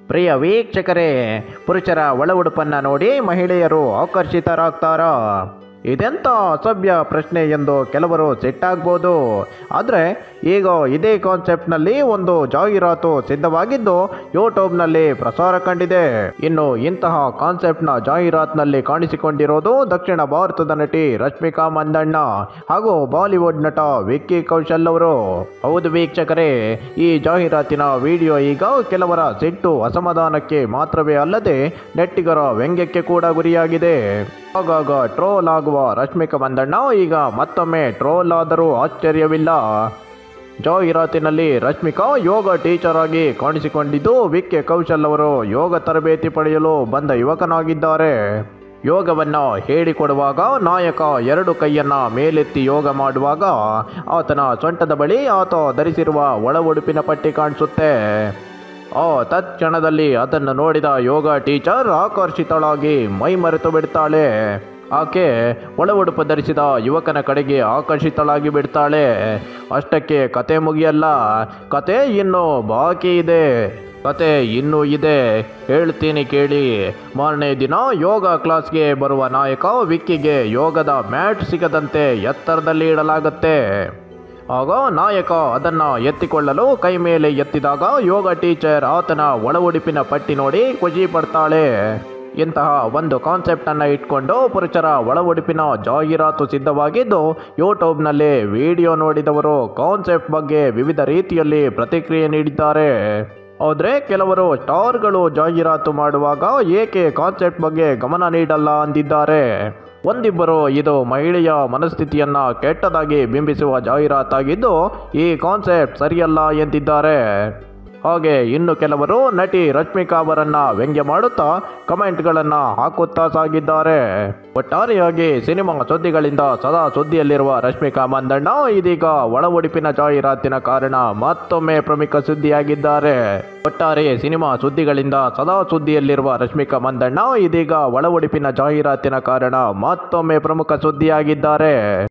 ಪ್ರಿಯ ವೀಕ್ಷಕರೇ ಪುರುಷರ ಒಳ ಉಡುಪನ್ನ ನೋಡಿ ಮಹಿಳೆಯರು ಆಕರ್ಷಿತರಾಗ್ತಾರಾ ಇದೆಂತ ಅಸಭ್ಯ ಪ್ರಶ್ನೆ ಎಂದು ಕೆಲವರು ಸಿಟ್ಟಾಗ್ಬೋದು ಆದರೆ ಈಗ ಇದೇ ಕಾನ್ಸೆಪ್ಟ್ನಲ್ಲಿ ಒಂದು ಜಾಹೀರಾತು ಸಿದ್ಧವಾಗಿದ್ದು ಯೂಟ್ಯೂಬ್ನಲ್ಲಿ ಪ್ರಸಾರ ಕಂಡಿದೆ ಇನ್ನು ಇಂತಹ ಕಾನ್ಸೆಪ್ಟ್ನ ಜಾಹೀರಾತ್ನಲ್ಲಿ ಕಾಣಿಸಿಕೊಂಡಿರೋದು ದಕ್ಷಿಣ ಭಾರತದ ನಟಿ ರಶ್ಮಿಕಾ ಮಂದಣ್ಣ ಹಾಗೂ ಬಾಲಿವುಡ್ ನಟ ವಿಕ್ಕಿ ಕೌಶಲ್ ಅವರು ಹೌದು ವೀಕ್ಷಕರೇ ಈ ಜಾಹೀರಾತಿನ ವಿಡಿಯೋ ಈಗ ಕೆಲವರ ಸಿಟ್ಟು ಅಸಮಾಧಾನಕ್ಕೆ ಮಾತ್ರವೇ ಅಲ್ಲದೆ ನೆಟ್ಟಿಗರ ವ್ಯಂಗ್ಯಕ್ಕೆ ಕೂಡ ಗುರಿಯಾಗಿದೆ ಆಗಾಗ ಟ್ರೋಲ್ ಆಗುವ ರಶ್ಮಿಕಾ ಮಂದಣ್ಣ ಈಗ ಮತ್ತೊಮ್ಮೆ ಟ್ರೋಲ್ ಆದರೂ ಆಶ್ಚರ್ಯವಿಲ್ಲ ಜಾಹೀರಾತಿನಲ್ಲಿ ರಶ್ಮಿಕಾ ಯೋಗ ಟೀಚರ್ ಆಗಿ ಕಾಣಿಸಿಕೊಂಡಿದ್ದು ವಿಕ್ಕೆ ಕೌಶಲ್ ಅವರು ಯೋಗ ತರಬೇತಿ ಪಡೆಯಲು ಬಂದ ಯುವಕನಾಗಿದ್ದಾರೆ ಯೋಗವನ್ನು ಹೇಳಿಕೊಡುವಾಗ ನಾಯಕ ಎರಡು ಕೈಯನ್ನ ಮೇಲೆತ್ತಿ ಯೋಗ ಮಾಡುವಾಗ ಆತನ ಸೊಂಟದ ಬಳಿ ಆತ ಧರಿಸಿರುವ ಒಳ ಉಡುಪಿನ ಪಟ್ಟಿ ಕಾಣಿಸುತ್ತೆ ಆ ತತ್ಕ್ಷಣದಲ್ಲಿ ಅದನ್ನು ನೋಡಿದ ಯೋಗ ಟೀಚರ್ ಆಕರ್ಷಿತಳಾಗಿ ಮೈ ಮರೆತು ಬಿಡ್ತಾಳೆ ಆಕೆ ಒಳ ಉಡುಪು ಧರಿಸಿದ ಯುವಕನ ಕಡೆಗೆ ಆಕರ್ಷಿತಳಾಗಿ ಬಿಡ್ತಾಳೆ ಅಷ್ಟಕ್ಕೆ ಕತೆ ಮುಗಿಯಲ್ಲ ಕತೆ ಇನ್ನೂ ಬಾಕಿ ಇದೆ ಕತೆ ಇನ್ನೂ ಇದೆ ಹೇಳ್ತೀನಿ ಕೇಳಿ ಮಾರನೇ ದಿನ ಯೋಗ ಕ್ಲಾಸ್ಗೆ ಬರುವ ನಾಯಕ ವಿಕ್ಕಿಗೆ ಯೋಗದ ಮ್ಯಾಟ್ ಸಿಗದಂತೆ ಎತ್ತರದಲ್ಲಿ ಇಡಲಾಗುತ್ತೆ ಆಗ ನಾಯಕ ಅದನ್ನ ಎತ್ತಿಕೊಳ್ಳಲು ಕೈ ಮೇಲೆ ಎತ್ತಿದಾಗ ಯೋಗ ಟೀಚರ್ ಆತನ ಒಳ ಉಡುಪಿನ ಪಟ್ಟಿ ನೋಡಿ ಖುಷಿ ಪಡ್ತಾಳೆ ಇಂತಹ ಒಂದು ಕಾನ್ಸೆಪ್ಟ್ ಅನ್ನ ಇಟ್ಕೊಂಡು ಪುರುಷರ ಒಳ ಉಡುಪಿನ ಜಾಹೀರಾತು ಸಿದ್ಧವಾಗಿದ್ದು ಯೂಟ್ಯೂಬ್ನಲ್ಲಿ ವಿಡಿಯೋ ನೋಡಿದವರು ಕಾನ್ಸೆಪ್ಟ್ ಬಗ್ಗೆ ವಿವಿಧ ರೀತಿಯಲ್ಲಿ ಪ್ರತಿಕ್ರಿಯೆ ನೀಡಿದ್ದಾರೆ ಆದರೆ ಕೆಲವರು ಸ್ಟಾರ್ಗಳು ಜಾಹೀರಾತು ಮಾಡುವಾಗ ಏಕೆ ಕಾನ್ಸೆಪ್ಟ್ ಬಗ್ಗೆ ಗಮನ ನೀಡಲ್ಲ ಅಂದಿದ್ದಾರೆ ಒಂದಿಬ್ಬರು ಇದು ಮಹಿಳೆಯ ಮನಸ್ಥಿತಿಯನ್ನ ಕೆಟ್ಟದಾಗಿ ಬಿಂಬಿಸುವ ಜಾಹೀರಾತಾಗಿದ್ದು ಈ ಕಾನ್ಸೆಪ್ಟ್ ಸರಿಯಲ್ಲ ಎಂದಿದ್ದಾರೆ ಹಾಗೆ ಇನ್ನು ಕೆಲವರು ನಟಿ ರಶ್ಮಿಕಾ ಅವರನ್ನ ವ್ಯಂಗ್ಯ ಮಾಡುತ್ತಾ ಕಮೆಂಟ್ಗಳನ್ನ ಹಾಕುತ್ತಾ ಸಾಗಿದ್ದಾರೆ ಒಟ್ಟಾರೆಯಾಗಿ ಸಿನಿಮಾ ಸುದ್ದಿಗಳಿಂದ ಸದಾ ಸುದ್ದಿಯಲ್ಲಿರುವ ರಶ್ಮಿಕಾ ಮಂದಣ್ಣ ಇದೀಗ ಒಳ ಉಡುಪಿನ ಜಾಹೀರಾತಿನ ಕಾರಣ ಮತ್ತೊಮ್ಮೆ ಪ್ರಮುಖ ಸುದ್ದಿಯಾಗಿದ್ದಾರೆ ಒಟ್ಟಾರೆ ಸಿನಿಮಾ ಸುದ್ದಿಗಳಿಂದ ಸದಾ ಸುದ್ದಿಯಲ್ಲಿರುವ ರಶ್ಮಿಕಾ ಮಂದಣ್ಣ ಇದೀಗ ಒಳ ಉಡುಪಿನ ಜಾಹೀರಾತಿನ ಕಾರಣ ಮತ್ತೊಮ್ಮೆ ಪ್ರಮುಖ ಸುದ್ದಿಯಾಗಿದ್ದಾರೆ